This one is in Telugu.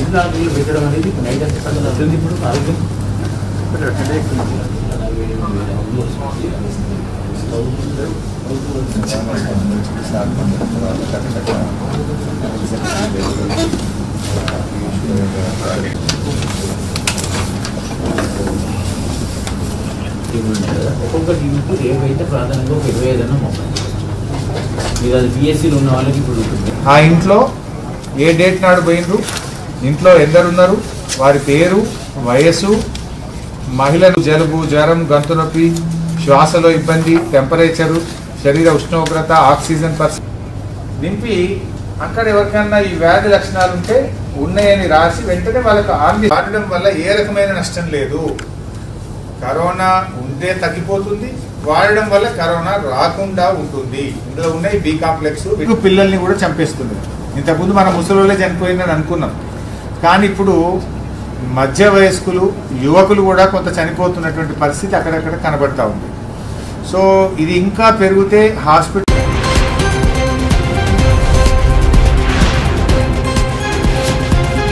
నాలుగు పెట్టడం అనేది నైట్ అంటే సగం అవుతుంది ఇప్పుడు ఆరోగ్యం అలాగే వేరే ఊళ్ళు వస్తుంది. టీములు ఉన్నాయి కదా ఒక్కొక్క టీంకి రేపైతే ప్రాధాన్యంగా ఒక ఇరవై ఐదు అన్న మొక్కలు మీరు అది పిఎస్సీలో ఉన్న వాళ్ళకి ఇప్పుడు ఉంటుంది ఆ ఇంట్లో ఏ డేట్ నాడు పోయినరు ఇంట్లో ఎందరున్నారు వారి పేరు వయస్సు మహిళలు జలుబు జ్వరం గొంతు నొప్పి శ్వాసలో ఇబ్బంది టెంపరేచరు శరీర ఉష్ణోగ్రత ఆక్సిజన్ పర్సెంట్ నింపి అక్కడ ఎవరికైనా ఈ వ్యాధి లక్షణాలు ఉంటే ఉన్నాయని రాసి వెంటనే వాళ్ళకి ఆంది వాడడం వల్ల ఏ రకమైన నష్టం లేదు కరోనా ఉంటే తగ్గిపోతుంది వాడడం వల్ల కరోనా రాకుండా ఉంటుంది ఇందులో ఉన్నాయి బి కాంప్లెక్స్ వీటికి పిల్లల్ని కూడా చంపేస్తుంది ఇంతకుముందు మన ముసలిళ్ళే చనిపోయిందని అనుకున్నాం కానీ ఇప్పుడు మధ్య వయస్కులు యువకులు కూడా కొంత చనిపోతున్నటువంటి పరిస్థితి అక్కడక్కడ కనబడతా ఉంది సో ఇది ఇంకా పెరిగితే హాస్పిటల్